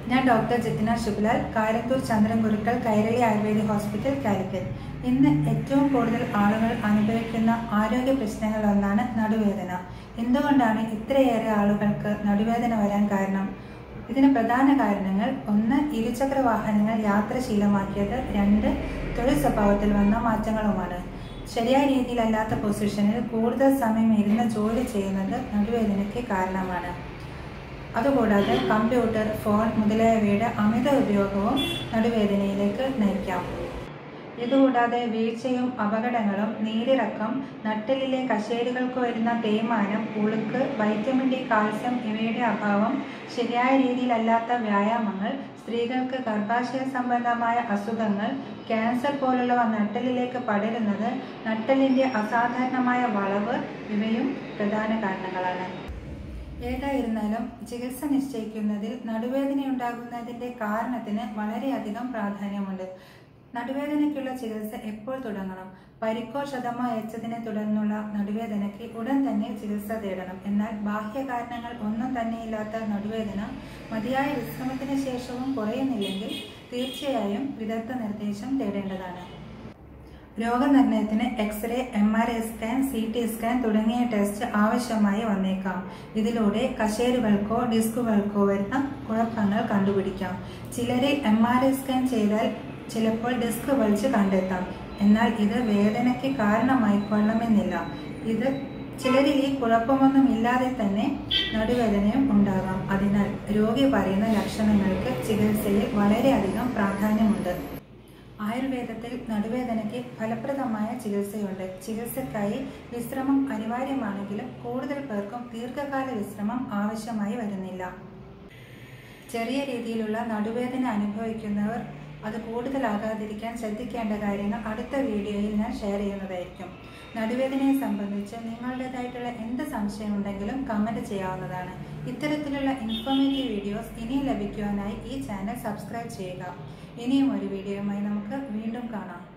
ഞാൻ doctor Jithina Shuklal Karathur Chandran Gurukkal Kairali Ayurveda hospital Calicut ഇന്ന് ഏറ്റവും കൂടുതൽ ആളുകൾ അനുഭവിക്കുന്ന ആരോഗ്യ പ്രശ്നങ്ങളൊന്നാണ് നടുവേദന എന്തുകൊണ്ടാണ് ഇത്രയേറെ ആളുകൾക്ക് നടുവേദന വരാൻ കാരണം ഇതിന് പ്രധാന കാരണങ്ങൾ ഒന്ന് ഇരുചക്ര വാഹനങ്ങൾ യാത്ര ശീലമാക്കിയത് രണ്ട് തൊഴിൽ സ്വഭാവത്തിൽ വന്ന മാറ്റങ്ങളുമാണ് ശരിയായ രീതിയിലല്ലാത്ത പൊസിഷനിൽ കൂടുതൽ സമയം ഇരുന്ന് ജോലി ചെയ്യുന്നത് നടുവേദനയ്ക്ക് കാരണമാണ് അതുകൂടാതെ കമ്പ്യൂട്ടർ ഫോൺ മുതലായവയുടെ അമിത ഉപയോഗവും നടുവേദനയിലേക്ക് നയിക്കാം ഇതുകൂടാതെ വീഴ്ചയും അപകടങ്ങളും നീരിറക്കം നട്ടലിലെ കശേരുകൾക്ക് വരുന്ന തേയ്മാനം ഉളുക്ക് വൈറ്റമിൻ ഡി കാൽസ്യം ഇവയുടെ അഭാവം ശരിയായ രീതിയിലല്ലാത്ത വ്യായാമങ്ങൾ സ്ത്രീകൾക്ക് ഗർഭാശയ സംബന്ധമായ അസുഖങ്ങൾ ക്യാൻസർ പോലുള്ളവ നട്ടലിലേക്ക് പടരുന്നത് നട്ടലിൻ്റെ അസാധാരണമായ വളവ് ഇവയും പ്രധാന കാരണങ്ങളാണ് ഏതായിരുന്നാലും ചികിത്സ നിശ്ചയിക്കുന്നതിൽ നടുവേദനയുണ്ടാകുന്നതിൻ്റെ കാരണത്തിന് വളരെയധികം പ്രാധാന്യമുണ്ട് നടുവേദനയ്ക്കുള്ള ചികിത്സ എപ്പോൾ തുടങ്ങണം പരിക്കോ ക്ഷതമോ ഏച്ചതിനെ തുടർന്നുള്ള നടുവേദനയ്ക്ക് ഉടൻ തന്നെ ചികിത്സ തേടണം എന്നാൽ ബാഹ്യ കാരണങ്ങൾ ഒന്നും തന്നെയില്ലാത്ത നടുവേദന മതിയായ വിശ്രമത്തിന് ശേഷവും കുറയുന്നില്ലെങ്കിൽ തീർച്ചയായും വിദഗ്ധ നിർദ്ദേശം തേടേണ്ടതാണ് രോഗനിർണയത്തിന് x ray M R I scan C T scan തുടങ്ങിയ ടെസ്റ്റ് ആവശ്യമായി വന്നേക്കാം ഇതിലൂടെ കശേരുകൾക്കോ ഡിസ്കുകൾക്കോ വരുന്ന കുഴപ്പങ്ങൾ കണ്ടുപിടിക്കാം ചിലരിൽ എം ആർ ഐ സ്കാൻ ചെയ്താൽ ചിലപ്പോൾ ഡിസ്ക് വലിച്ച് കണ്ടെത്താം എന്നാൽ ഇത് വേദനയ്ക്ക് കാരണമായി കൊള്ളണമെന്നില്ല ഇത് ചിലരിൽ ഈ കുഴപ്പമൊന്നും ഇല്ലാതെ തന്നെ നടുവേദനയും ഉണ്ടാകാം അതിനാൽ രോഗി പറയുന്ന ലക്ഷണങ്ങൾക്ക് ചികിത്സയിൽ വളരെയധികം പ്രാധാന്യമുണ്ട് ആയുർവേദത്തിൽ നടുവേദനയ്ക്ക് ഫലപ്രദമായ ചികിത്സയുണ്ട് ചികിത്സയ്ക്കായി വിശ്രമം അനിവാര്യമാണെങ്കിലും കൂടുതൽ പേർക്കും ദീർഘകാല വിശ്രമം ആവശ്യമായി വരുന്നില്ല ചെറിയ രീതിയിലുള്ള നടുവേദന അനുഭവിക്കുന്നവർ അത് കൂടുതലാകാതിരിക്കാൻ ശ്രദ്ധിക്കേണ്ട കാര്യങ്ങൾ അടുത്ത വീഡിയോയിൽ ഞാൻ ഷെയർ ചെയ്യുന്നതായിരിക്കും നടുവേദനയെ സംബന്ധിച്ച് നിങ്ങളുടേതായിട്ടുള്ള എന്ത് സംശയമുണ്ടെങ്കിലും കമൻറ്റ് ചെയ്യാവുന്നതാണ് ഇത്തരത്തിലുള്ള ഇൻഫോർമേറ്റീവ് വീഡിയോസ് ഇനിയും ലഭിക്കുവാനായി ഈ ചാനൽ സബ്സ്ക്രൈബ് ചെയ്യുക ഇനിയും ഒരു വീഡിയോയുമായി നമുക്ക് വീണ്ടും കാണാം